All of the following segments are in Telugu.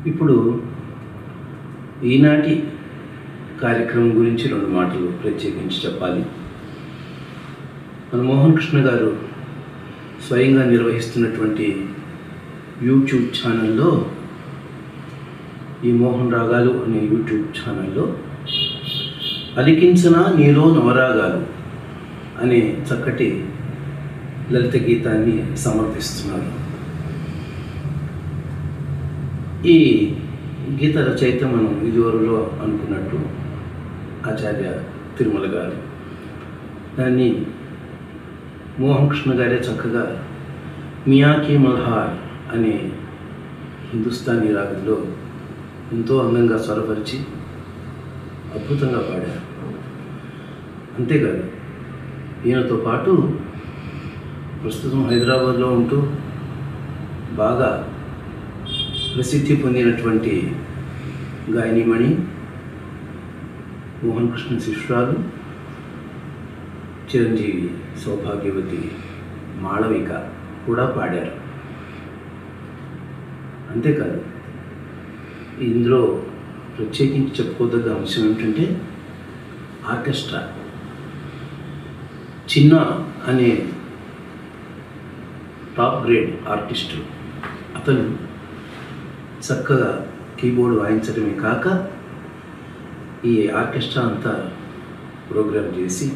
ఇప్పుడు ఈనాటి కార్యక్రమం గురించి రెండు మాటలు ప్రత్యేకించి చెప్పాలి మన మోహన్ కృష్ణ గారు స్వయంగా నిర్వహిస్తున్నటువంటి యూట్యూబ్ ఛానల్లో ఈ మోహన్ రాగాలు అనే యూట్యూబ్ ఛానల్లో అలికించిన నీలో నవరాగాలు అనే చక్కటి లలిత గీతాన్ని సమర్పిస్తున్నారు ఈ గీత రచయిత మనం ఇదివరలో అనుకున్నట్టు ఆచార్య తిరుమల గారు దాన్ని మోహన్ కృష్ణ గారే చక్కగా మియాకి మల్హార్ అనే హిందుస్థానీ రాగంలో ఎంతో అందంగా స్వరపరిచి అద్భుతంగా పాడారు అంతేకాదు ఈయనతో పాటు ప్రస్తుతం హైదరాబాద్లో ఉంటూ బాగా ప్రసిద్ధి పొందినటువంటి గాయనిమణి మోహన్ కృష్ణ శిష్యురాలు చిరంజీవి సౌభాగ్యవతి మాళవిక కూడా పాడారు అంతేకాదు ఇందులో ప్రత్యేకించి చెప్పుకోదగ్గ అంశం ఏమిటంటే ఆర్కెస్ట్రా చిన్న అనే టాప్ గ్రేడ్ ఆర్టిస్టు అతను చక్కగా కీబోర్డ్ వాయించడమే కాక ఈ ఆర్కెస్ట్రా అంతా ప్రోగ్రామ్ చేసి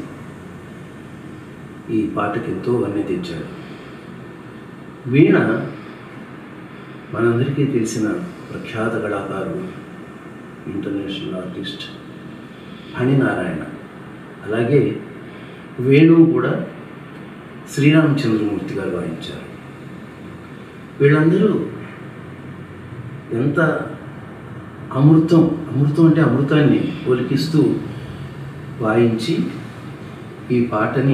ఈ పాటకి ఎంతో వన్నె తెచ్చాడు వీణ మనందరికీ తెలిసిన ప్రఖ్యాత కళాకారుడు ఇంటర్నేషనల్ ఆర్టిస్ట్ ఫణినారాయణ అలాగే వేణువు కూడా శ్రీరామచంద్రమూర్తి గారు వాయించారు వీళ్ళందరూ ఎంత అమృతం అమృతం అంటే అమృతాన్ని ఒలికిస్తూ వాయించి ఈ పాటని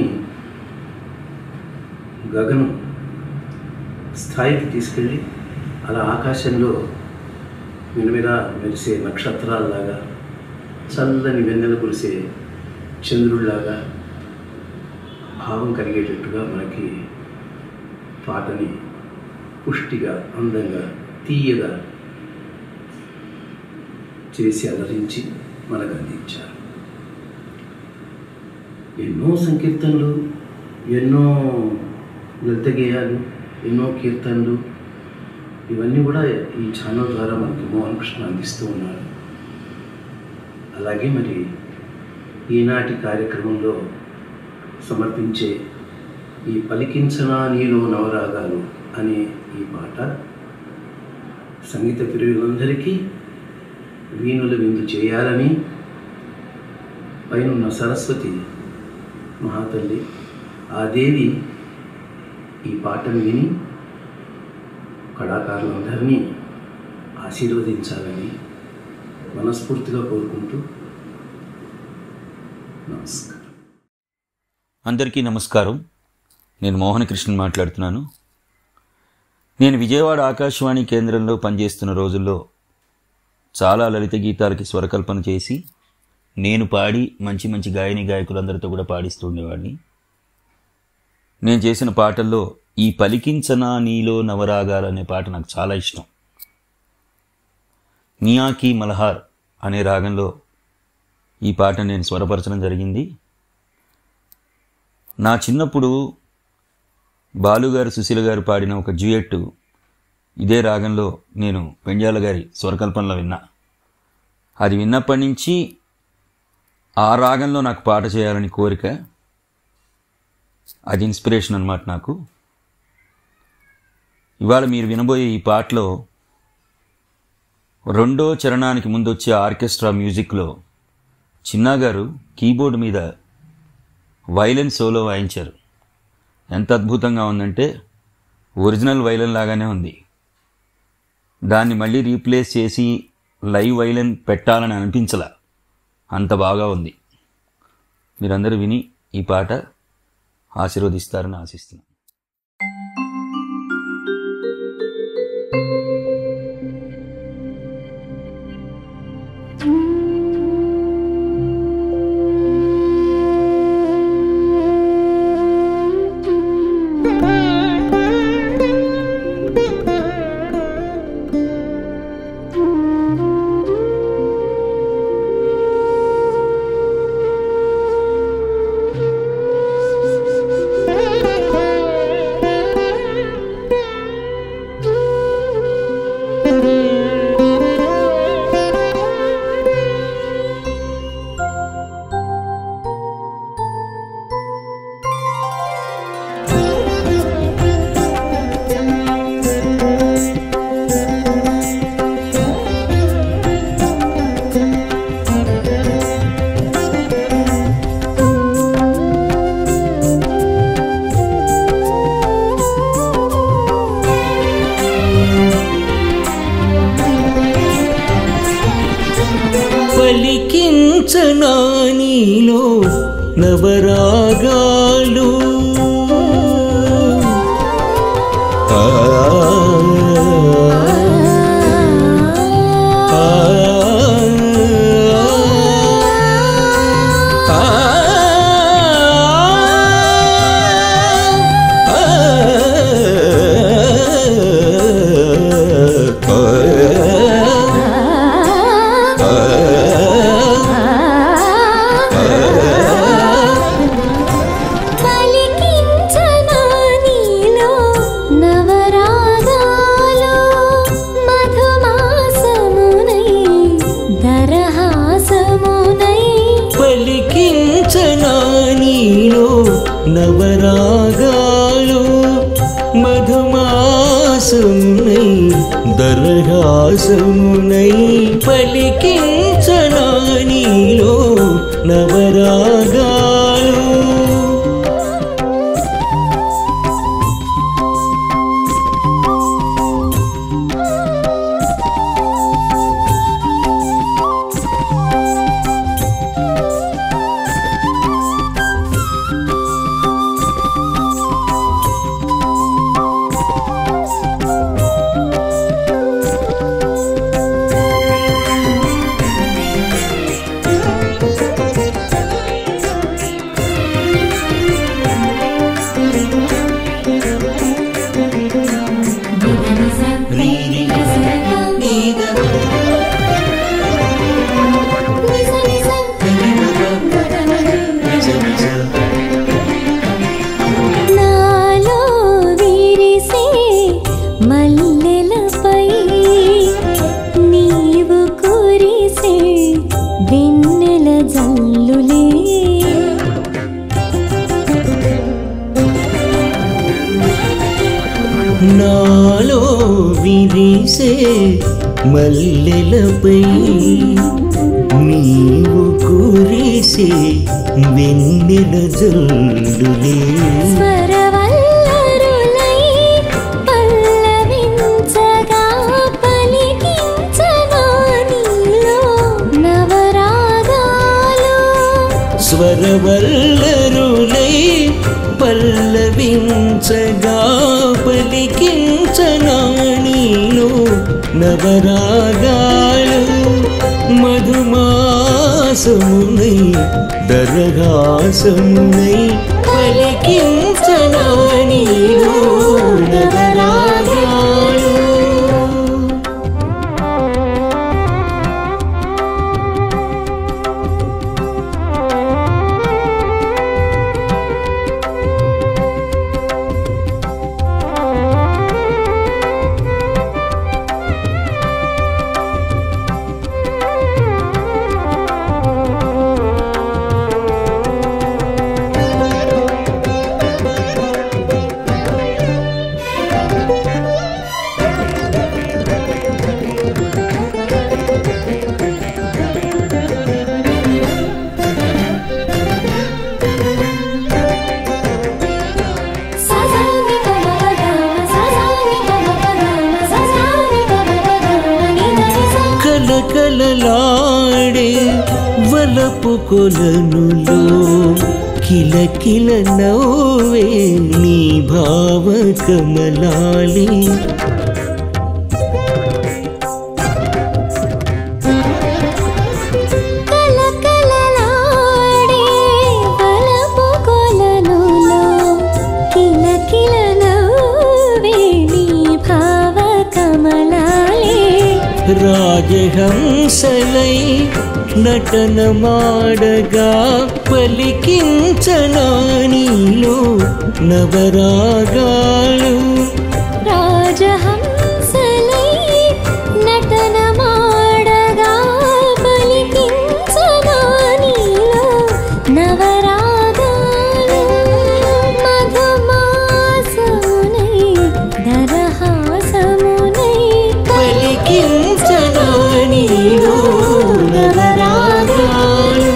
గగనం స్థాయికి తీసుకెళ్ళి అలా ఆకాశంలో మినమిలా మెరిసే నక్షత్రాల్లాగా చల్లని వెన్నెల కురిసే చంద్రుడిలాగా భావం కలిగేటట్టుగా మనకి పాటని పుష్టిగా అందంగా తీయగా చేసి అలరించి మనకు అందించారు ఎన్నో సంకీర్తనలు ఎన్నో లలిత గేయాలు ఎన్నో కీర్తనలు ఇవన్నీ కూడా ఈ ఛానల్ ద్వారా మనకి మోహన్ కృష్ణ అందిస్తూ ఉన్నారు అలాగే మరి ఈనాటి కార్యక్రమంలో సమర్పించే ఈ పలికించనా నీలో నవరాగాలు అనే ఈ పాట సంగీత ప్రియులందరికీ వీణుల విందు చేయాలని పైనున్న సరస్వతి మహాతల్లి ఆ దేవి ఈ పాటను విని కళాకారులందరినీ ఆశీర్వదించాలని మనస్ఫూర్తిగా కోరుకుంటూ నమస్కారం అందరికీ నమస్కారం నేను మోహన కృష్ణన్ మాట్లాడుతున్నాను నేను విజయవాడ ఆకాశవాణి కేంద్రంలో పనిచేస్తున్న రోజుల్లో చాలా లలిత గీతాలకి స్వరకల్పన చేసి నేను పాడి మంచి మంచి గాయని గాయకులందరితో కూడా పాడిస్తూ ఉండేవాడిని నేను చేసిన పాటల్లో ఈ పలికించనా నీలో నవరాగాలు అనే పాట నాకు చాలా ఇష్టం మియాకి మల్హార్ అనే రాగంలో ఈ పాట నేను స్వరపరచడం జరిగింది నా చిన్నప్పుడు బాలుగారు సుశీల గారు పాడిన ఒక జ్యూయెట్ ఇదే రాగంలో నేను పెంజాల గారి స్వరకల్పనలో విన్నా అది విన్నప్పటి నుంచి ఆ రాగంలో నాకు పాట చేయాలని కోరిక అది ఇన్స్పిరేషన్ అనమాట నాకు ఇవాళ మీరు వినబోయే ఈ పాటలో రెండో చరణానికి ముందు వచ్చే ఆర్కెస్ట్రా మ్యూజిక్లో చిన్నా గారు కీబోర్డ్ మీద వైలెన్ సోలో వాయించారు ఎంత అద్భుతంగా ఉందంటే ఒరిజినల్ వైలెన్ లాగానే ఉంది దాన్ని మళ్ళీ రీప్లేస్ చేసి లైవ్ వైలెన్ పెట్టాలని అనిపించలా అంత బాగా ఉంది మీరందరూ విని ఈ పాట ఆశీర్వదిస్తారని ఆశిస్తున్నాను Thank you. పలికించనా నీలో నవరాగాలు ఆ, ఆ, ఆ, పలికించనా నీలో నవరాగాలు మధుమాసమునై దరహాసమునై పలికించనా నీలో నవరాగాలు మధుమాసమునై దరహాసమునై పలికించనా నీలో నవరాగాలు నాలో విరిసే మల్లెలపై నీవు కురిసే వెన్నెల జల్లులే నాలో విరిసే మల్లెలపై నీవు కురిసే వెన్నెల జల్లులే స్వరవల్లరులై పల్లవించగా పలికించనా నీలో నవరాగాలు స్వరవల్లరులై పల్లవించగా పలికించనా నీలో నవరాగాలు మధుమాసమునై దరహాసమునై పలికించనా నీలో నవరాగాలు సజాని పమపదమ సజాని పమపదమ సజాని పమపదమ నిదనిసా కలకలలాడే వలపు కొలనులో కిలకిల నవ్వే నీ భావ కమలాలి కలకలలాడే బలపు కొలనులో కిలకిల నవ్వే నీ భావ కమలాలే రాజహంసలై నటన మాడగా పలికించనా నీలో నవరాగాలు రాజహంసలై నటన మాడగా పలికించనా నీలో నవరాగాలు మధుమాసమునై దరహాసమునై పలికించనా నీలో నవరాగాలు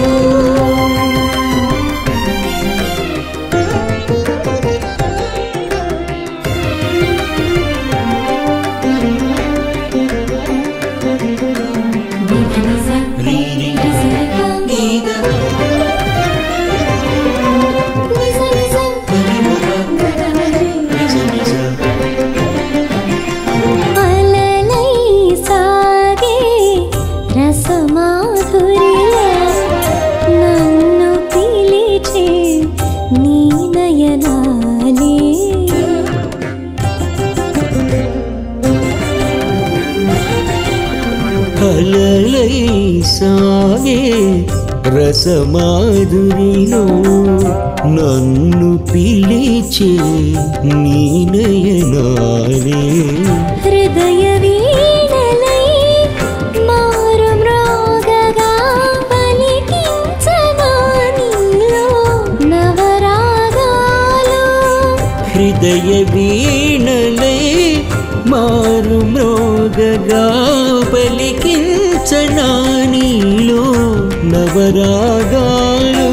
అలలై సాగే రసమాధురిలో నన్ను పిలిచే నీ నయనాలే హృదయ వీణలై మారు మ్రోగగా పలికించనా నీలో నవరాగాలు హృదయ వీణలై మారు మ్రోగగా పలికించనా నీలో నవరాగాలు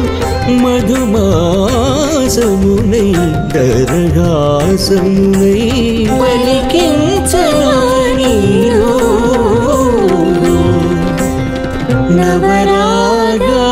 మధుమాసమునై దరహాసమునై పలికించనా నీలో నవరాగా